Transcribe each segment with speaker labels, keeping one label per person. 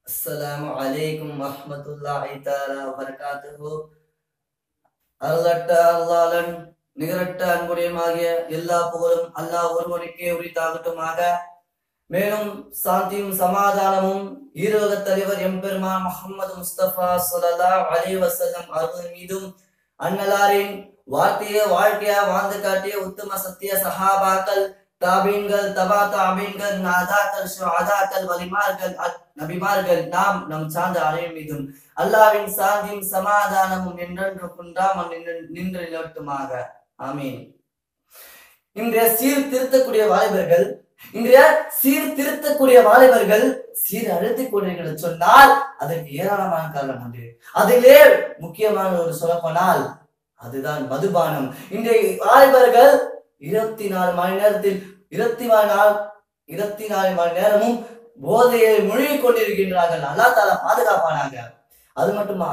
Speaker 1: அஸ்ஸலாமு அலைக்கும் வரஹ்மத்துல்லாஹி தஆலா வபரகாத்துஹு அருளட்ட அல்லாலன் நிகரட்ட அன்புடையமாகிய எல்லா புகழும் அல்லாஹ் ஒருவனுக்கே உரித்தாகட்டுமாக மேலும் சாந்தியும் சமாதானமும் ஈரோக தலைவர் எம்பெருமான் முகமது முஸ்தபா ஸல்லல்லாஹு அலைஹி வஸல்லம் அவர்கள் மீதும் அன்னலாரின் வாழ்க்கைய வாழ்க்கையா வாழ்ந்து காட்டிய உத்தம சத்திய சஹாபாக்கள் தாபீன்கள் தபா தாபீன்கள் நாதாக்கள் ஷுஹதாக்கள் வலிமார்கள் அத்- நபிமார்கள் நாம் நம் சார்ந்த அனைவரும் மீதும் அல்லாவின் சாந்தியும் சமாதானமும் என்றென்று குன்றாமல் நின்று நின்று நிலவட்டுமாக ஆமீன் இன்றைய சீர்திருத்தக்கூடிய வாலிபர்கள் இன்றைய சீர்திருத்தக்கூடிய வாலிபர்கள் சீர் அழுத்திக் கொண்டிருக்கிறது சொன்னால் அதற்கு ஏராளமான காரணம் உண்டு அதிலே முக்கியமான ஒரு சொல்லப்போனால் அதுதான் மதுபானம் இன்றைய வாலிபர்கள் இருபத்தி நாலு மணி நேரத்தில் இருபத்தி நாலு நாள் இருபத்தி நாலு மணி நேரமும் போதையை முழுகி கொண்டிருக்கின்றார்கள் அல்லா தாலா பாதுகாப்பானாங்க அது மட்டுமா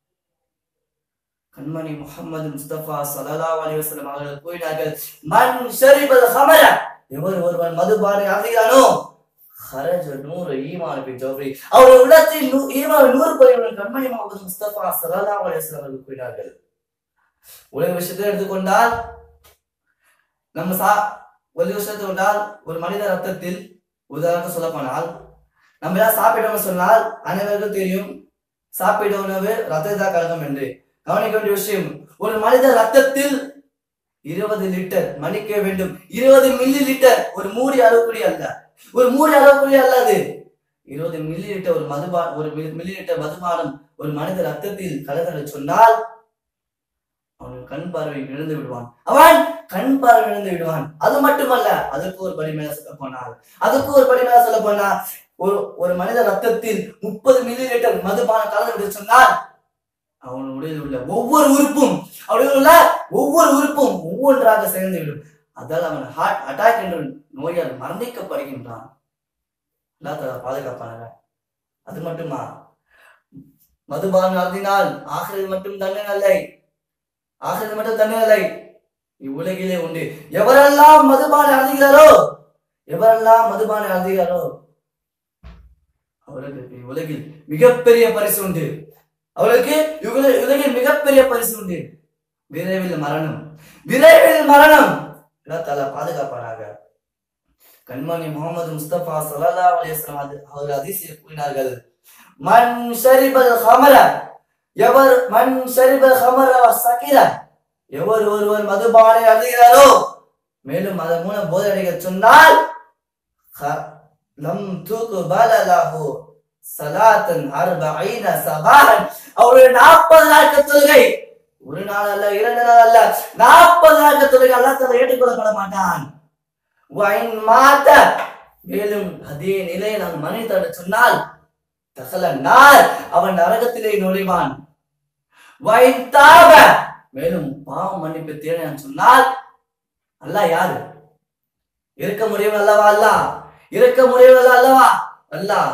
Speaker 1: கண்மணி முகமது முஸ்தபா ஸல்லல்லாஹு அலைஹி வஸல்லம் அவர்கள் கூறினார்கள் மன் ஷரிபல் ஹமர எவர் ஒருவன் மதுபானை அருகிறானோ ஹரஜ நூறு ஈமான் பி ஜௌரி அவருடைய உள்ளத்தில் நூ- ஈமான் நூறு பதிவுடன் கண்மணி முகமது முஸ்தபா ஸல்லல்லாஹு அலைஹி வஸல்லம் அவர்கள் கூறினார்கள் உலக விஷயத்தை எடுத்துக்கொண்டால் நம்ம சா ஒரு விஷயத்தை கொண்டால் ஒரு மனித ரத்தத்தில் உதாரணம் சொல்ல போனால் நம்ம எல்லாம் சாப்பிட்டோம்னு சொன்னால் அனைவருக்கும் தெரியும் சாப்பிட்ட உணவு ரத்தத்தை கலகம் என்று கவனிக்க வேண்டிய விஷயம் ஒரு மனித ரத்தத்தில் இருபது லிட்டர் மன்னிக்க வேண்டும் இருபது மில்லி லிட்டர் ஒரு மூடி அளவுக்குடி அல்ல ஒரு மூடி அளவுக்குடி அல்ல அது இருபது மில்லி லிட்டர் ஒரு மதுபா ஒரு மில்லி லிட்டர் மதுபானம் ஒரு மனித ரத்தத்தில் கலந்தது சொன்னால் அவன் கண் பார்வை இழந்து விடுவான் அவன் கண் பார்வை இழந்து விடுவான் அது மட்டுமல்ல அதுக்கு ஒரு படி மேல சொல்ல போனால் அதுக்கு ஒரு படி மேல சொல்ல போனா ஒரு ஒரு மனித ரத்தத்தில் முப்பது மில்லி லிட்டர் மதுபானம் கலந்து விட சொன்னால் அவன் உடலில் உள்ள ஒவ்வொரு உறுப்பும் அவனுடைய உள்ள ஒவ்வொரு உறுப்பும் ஒவ்வொன்றாக சேர்ந்து விடும் அதால் அவன் ஹார்ட் அட்டாக் என்ற நோயால் மரணிக்கப்படுகின்றான் அல்லாஹ் பாதுகாப்பான அது மட்டுமா மதுபானம் அருந்தினால் ஆகிறது மட்டும் தண்டனை இல்லை ஆகிறது மட்டும் தண்டனை இல்லை இவ்வுலகிலே உண்டு எவரெல்லாம் மதுபானை அருந்துகிறாரோ எவரெல்லாம் மதுபானை அருந்துகிறாரோ அவர்களுக்கு உலகில் மிகப்பெரிய பரிசு உண்டு அவர்களுக்கு இவ்வுல- உலகில் மிகப்பெரிய பரிசு உண்டு விரைவில் மரணம் விரைவில் மரணம் தலா பாதுகாப்பானாக கண்மணி முகமது முஸ்தபா ஸல்லல்லாஹு அலைஹி வஸல்லம் அது- அவர்கள் அதிசயம் கூறினார்கள் மன் ஷரிபல் ஹமர எவர் மன் ஷரிபல் ஹமர வ சகிர எவர் ஒருவர் மதுபானை அருந்துகிறாரோ மேலும் அதன் மூலம் போதை அடைக சொன்னால் ஹ- லம் தூக்கு பலலஹு சலாத்தன் அர்பஈன சபாஹன் அவருடைய நாற்பது நாட்கள் தொழுகை ஒரு நாள் அல்ல இரண்டு நாள் அல்ல நாற்பது நாட்கள் தொழுகை அல்லாஹ் தஆலா ஏற்றுக்கொள்ளப்பட மாட்டான் வைன் மாத மேலும் அதே நிலையை நான் மனிதன் சொன்னால் தகல நார் அவன் நரகத்திலே நுழைவான் வைன் தாப மேலும் பாவம் மன்னிப்பு தேட சொன்னால் அல்லாஹ் யாரு இருக்க முடியும் அல்லவா அல்லாஹ் இருக்க முடியவில்லை அல்லவா அல்லாஹ்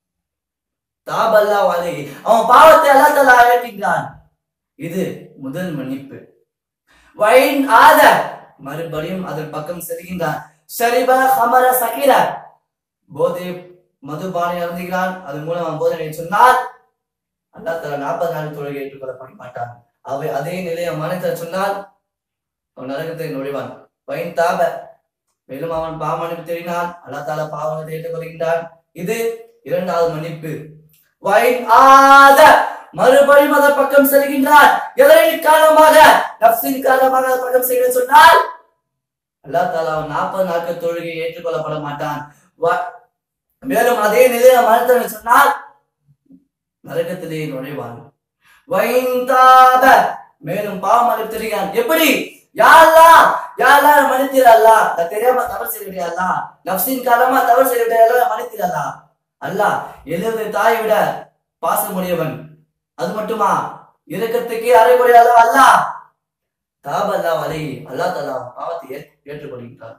Speaker 1: தாப் அல்லாஹ் அலைஹி அவன் பாவத்தை அல்லாஹ் தஆலா அகற்றினான் இது முதல் மன்னிப்பு வைன் ஆத மறுபடியும் அதன் பக்கம் செல்கின்றான் ஷரிப ஹமர சகிர போதை மதுபானை அருந்துகிறான் அதன் மூலம் அவன் போதனை சொன்னால் அல்லாஹ் தஆலா நாற்பது நாள் தொழுகை ஏற்றுக்கொள்ளப்பட மாட்டான் அவை அதே நிலையை மனிதர் சொன்னால் அவன் நரகத்தை நுழைவான் வைன் தாப மேலும் அவன் பாவ மன்னிப்பு தெரிவினான் அல்லாஹ் தாலா பாவத்தை ஏற்றுக்கொள்கின்றான் இது இரண்டாவது மன்னிப்பு வைன் ஆத மறுபடியும் அதன் பக்கம் செல்கின்றான் எதனின் காரணமாக நப்சின் காரணமாக அதன் பக்கம் செல்ல சொன்னால் அல்லாஹ் தாலா அவன் நாற்பது நாட்கள் தொழுகை ஏற்றுக்கொள்ளப்பட மாட்டான் வ- மேலும் அதே நிலையில மனிதன் சொன்னால் நரகத்திலே நுழைவான் வைன் தாப மேலும் பாவம் மன்னிப்பு தெரிகிறான் எப்படி யாரெல்லாம் யாரெல்லாம் மன்னித்திரல்லா நான் தெரியாம தவறு செய்விடையல்லா நப்சின் காலமா தவறு செய்விடையல்ல மன்னித்திரல்லா அல்லாஹ் எழுபது தாயை விட பாசமுடையவன் அது மட்டுமா இரக்கத்துக்கே அறைகுறையாளோ அல்லாஹ் தாப் அல்லா வலை அல்லா தலா பாவத்தை ஏற்- ஏற்றுக்கொள்கின்றான்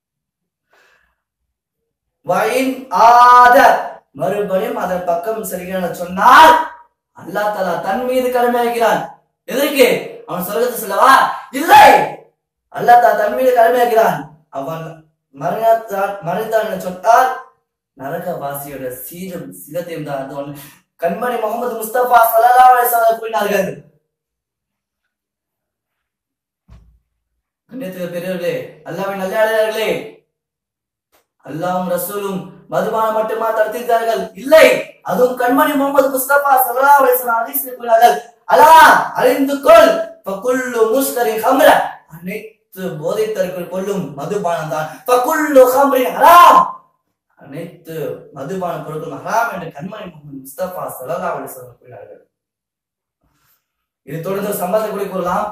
Speaker 1: வைன் ஆத மறுபடியும் அதன் பக்கம் செல்கிறான் சொன்னால் அல்லாஹ் தலா தன் மீது கடமையாகிறான் எதற்கு அவன் சொர்க்கத்தை சொல்லவா இல்லை அல்லாஹ் தா தன் மீது கடமையாகிறான் அவன் மரணத்தான் மறைத்தான் என்று சொன்னால் நரகவாசியோட சீரும் சிகத்தையும் தான் அது ஒண்ணு கண்மணி முகமது முஸ்தபா சல்லல்லாஹு அலைஹி வஸல்லம் கூறினார்கள் கண்ணியத்துக்கு பெரியவர்களே அல்லாவின் நல்லே அல்லாஹ்வும் ரசூலும் மதுபானம் மட்டுமா தடுத்திருந்தார்கள் இல்லை அதுவும் கண்மணி முகமது முஸ்தபா சல்லல்லாஹு அலைஹி வஸல்லம் ஹதீஸில் கூறினார்கள் அலா அறிந்து கொள் ஃபகுல்லு முஸ்கரி ஹம்ர அனைத்து போதை தருக்கள் கொள்ளும் மதுபானம் தான் ஃபகுல்லு ஹம்ரி ஹராம் அனைத்து மதுபான பொருட்களும் ஹராம் என்று கண்மணி முகமது முஸ்தபா சல்லல்லாஹு அலைஹி வஸல்லம் கூறினார்கள் இது தொடர்ந்து ஒரு சம்பவத்தை கூட கூறலாம்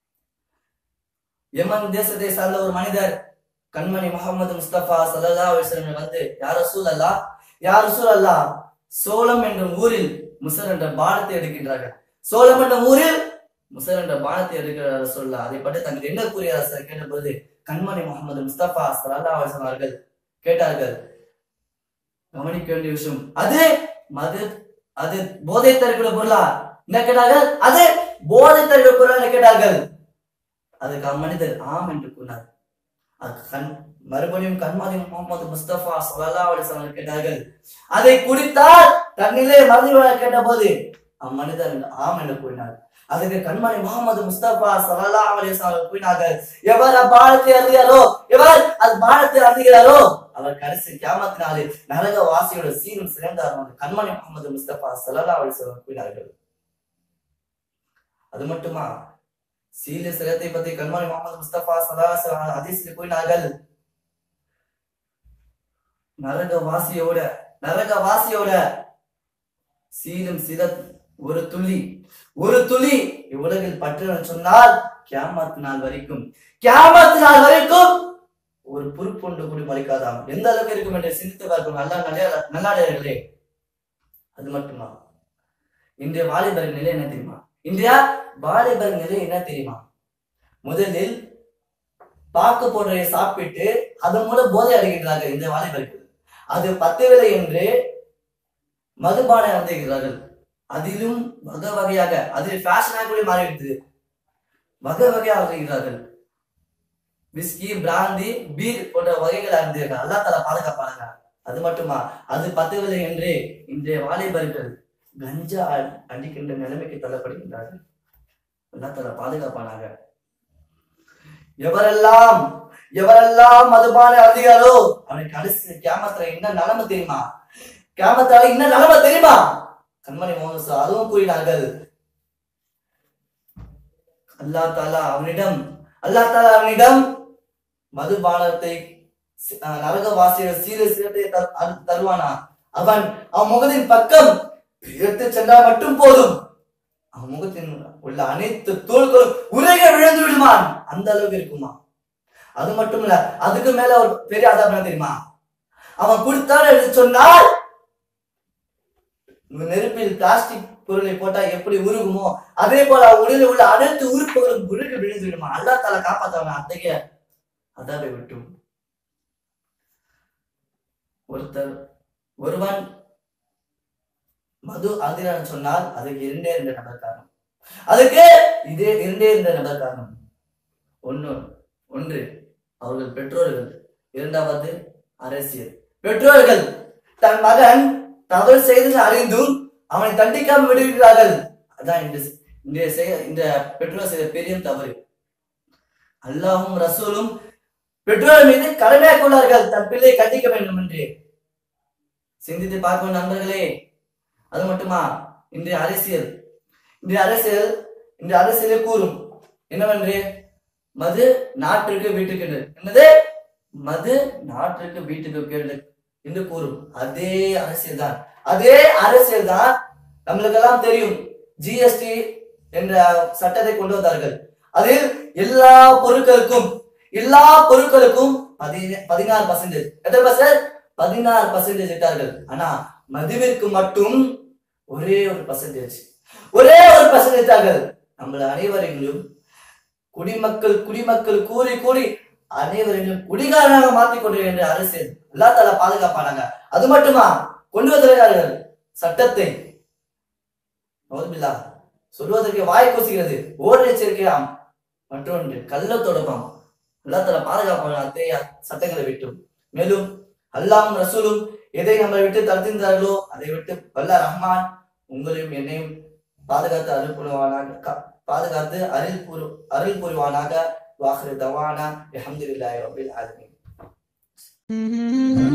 Speaker 1: யமன் தேசத்தை சார்ந்த ஒரு மனிதர் கண்மணி முகமது முஸ்தபா சல்லல்லாஹு அலைஹி வஸல்லம் வந்து யார் ரசூல் அல்லா யார் ரசூல் அல்லா சோளம் என்ற ஊரில் முசர் என்ற பானத்தை எடுக்கின்றார்கள் சோளம் என்ற ஊரில் முசர் என்ற பானத்தை எடுக்கிறார் ரசூல்லா அதை பற்றி தங்கள் என்ன கூறியார் சார் கேட்டபோது கண்மணி முகமது முஸ்தபா சல்லல்லாஹு அலைஹி வஸல்லம் அவர்கள் கேட்டார்கள் கவனிக்க வேண்டிய விஷயம் அது மது அது போதை தரக்கூடிய பொருளா என்ன கேட்டார்கள் அது போதை தரக்கூடிய பொருளா என்ன கேட்டார்கள் அதுக்கு அம்மனிதர் ஆம் என்று கூறினார் அது கண் மறுபடியும் கண்மணி முகமது முஸ்தபா ஸல்லல்லாஹு அலைஹி வஸல்லம் கேட்டார்கள் அதை குடித்தால் தன்னிலே மறுபடியும் கேட்டபோது அம்மனிதர் ஆம் என்று கூறினார் அதுக்கு கண்மணி முகமது முஸ்தபா ஸல்லல்லாஹு அலைஹி வஸல்லம் கூறினார்கள் எவர் அப்பாலத்தை அறியாரோ எவர் அது பானத்தை அறிகிறாரோ அவர் கடைசி கியாமத்தினாலே நரக வாசியோட சீரும் சிறந்தார் கண்மணி முகமது முஸ்தபா ஸல்லல்லாஹு அலைஹி வஸல்லம் கூறினார்கள் அது மட்டுமா சீல சிரத்தை பத்தி கண்மணி முகமது முஸ்தபா சல்லல்லாஹு ஹதீஸ்ல கூறினார்கள் நரக வாசியோட நரக வாசியோட சீலும் சிரத் ஒரு துளி ஒரு துளி இவ்வுலகில் பற்று சொன்னால் கியாமத் நாள் வரைக்கும் கியாமத் நாள் வரைக்கும் ஒரு பொறுப்புண்டு கூடி மறைக்காதாம் எந்த அளவுக்கு இருக்கும் என்று சிந்தித்து பார்க்கும் நல்லா நல்ல நல்லாடையர்களே அது மட்டுமா இன்றைய வாலிபரின் நிலை என்ன தெரியுமா இன்றைய வாலிபர் நிலை என்ன தெரியுமா முதலில் பாக்கு போடுறதை சாப்பிட்டு அதன் மூலம் போதை அடைகின்றார்கள் இந்த வாலிபர்கள் அது பத்தவில்லை என்று மதுபானம் அடைகிறார்கள் அதிலும் வகை வகையாக அதில் ஃபேஷனாக கூட மாறிவிட்டது வகை வகையாக அடைகிறார்கள் விஸ்கி பிராந்தி பீர் போன்ற வகைகள் அறிந்தீர்கள் அல்லா தலா பாதுகாப்பாங்க அது மட்டுமா அது பத்தவில்லை என்று இன்றைய வாலிபர்கள் கஞ்சா அ- அடிக்கின்ற நிலைமைக்கு தள்ளப்படுகின்றார்கள் அல்லா தலா பாதுகாப்பானாக எவரெல்லாம் எவரெல்லாம் மதுபான அதிகாரோ அவனுக்கு கடைசி கேமத்துல என்ன நிலைமை தெரியுமா கேமத்தால என்ன நிலைமை தெரியுமா கண்மணி மோகன் சார் அதுவும் கூறினார்கள் அல்லா தாலா அவனிடம் அல்லா தாலா அவனிடம் மதுபானத்தை சி- அஹ் நரகவாசிய சீர சீரத்தை தரு- அரு- தருவானா அவன் அவன் முகத்தின் பக்கம் எடுத்து சென்றால் மட்டும் போதும் அவன் முகத்தின் உள்ள அனைத்து தோள்களும் உரைக விழுந்து விடுமான் அந்த அளவுக்கு இருக்குமா அது மட்டும் இல்ல அதுக்கு மேல ஒரு பெரிய ஆதாரம் என்ன தெரியுமா அவன் கொடுத்தான் என்று சொன்னால் நெருப்பில் பிளாஸ்டிக் பொருளை போட்டா எப்படி உருகுமோ அதே போல அவன் உடலில் உள்ள அனைத்து உறுப்புகளும் உருக விழுந்து விடுமா அல்லா தால காப்பாத்தவன் அத்தகைய அதாவை விட்டும் ஒருத்தர் ஒருவன் மது அதிரான் சொன்னால் அதுக்கு இரண்டே இரண்டு நபர் காரணம் அதுக்கு இதே இரண்டே இரண்டு நபர் காரணம் ஒண்ணு ஒன்று அவர்கள் பெற்றோர்கள் இரண்டாவது அரசியல் பெற்றோர்கள் தன் மகன் தவறு செய்து அறிந்தும் அவனை தண்டிக்காமல் விடுகிறார்கள் அதான் இந்த இந்த செய- இந்த பெற்றோர் செய்த பெரிய தவறு அல்லாஹும் ரசூலும் பெற்றோர் மீது கடமையாக உள்ளார்கள் தன் பிள்ளை கண்டிக்க வேண்டும் என்று சிந்தித்து பார்க்கும் நண்பர்களே அது மட்டுமா இன்றைய அரசியல் இன்றைய அரசியல் இன்றைய அரசியலே கூறும் என்னவென்று மது நாட்டிற்கு வீட்டுக்கு என்று. என்னது மது நாட்டிற்கு வீட்டுக்கு கேடு என்று கூறும் அதே அரசியல் தான் அதே அரசியல் தான் நம்மளுக்கெல்லாம் தெரியும் ஜிஎஸ்டி என்ற சட்டத்தை கொண்டு வந்தார்கள் அதில் எல்லா பொருட்களுக்கும் எல்லா பொருட்களுக்கும் பதின- பதினாறு பர்சன்டேஜ் எத்தனை பர்சன்ட் பதினாறு பர்சன்டேஜ் இட்டார்கள் ஆனா மதுவிற்கு மட்டும் ஒரே ஒரு பர்சன்டேஜ் ஒரே ஒரு பர்சன்டேஜ் இட்டார்கள் நம்மள அனைவரையும் குடிமக்கள் குடிமக்கள் கூறி கூறி அனைவரையும் குடிகாரனாக மாற்றிக் கொண்டு என்ற அரசியல் எல்லா தல பாதுகாப்பானாங்க அது மட்டுமா கொண்டு வந்திருக்கிறார்கள் சட்டத்தை நோதுபில்லா சொல்வதற்கு வாய் கூசுகிறது ஓர் எச்சரிக்கையாம் மற்றொன்று கள்ள தொடக்கம் அல்லா தல பாதுகாப்பான அத்தகைய சட்டங்களை விட்டும் மேலும் அல்லாஹ்வும் ரசூலும் எதை நம்மளை விட்டு தடுத்திருந்தார்களோ அதை விட்டு வல்ல ரஹ்மான் உங்களையும் என்னையும் பாதுகாத்து அருள் புரிவானாக க- பாதுகாத்து அருள் புரி அருள் புரிவானாக வாஹிரு தவானா அல்ஹம்துலில்லாஹி ரப்பில் ஆலமீன்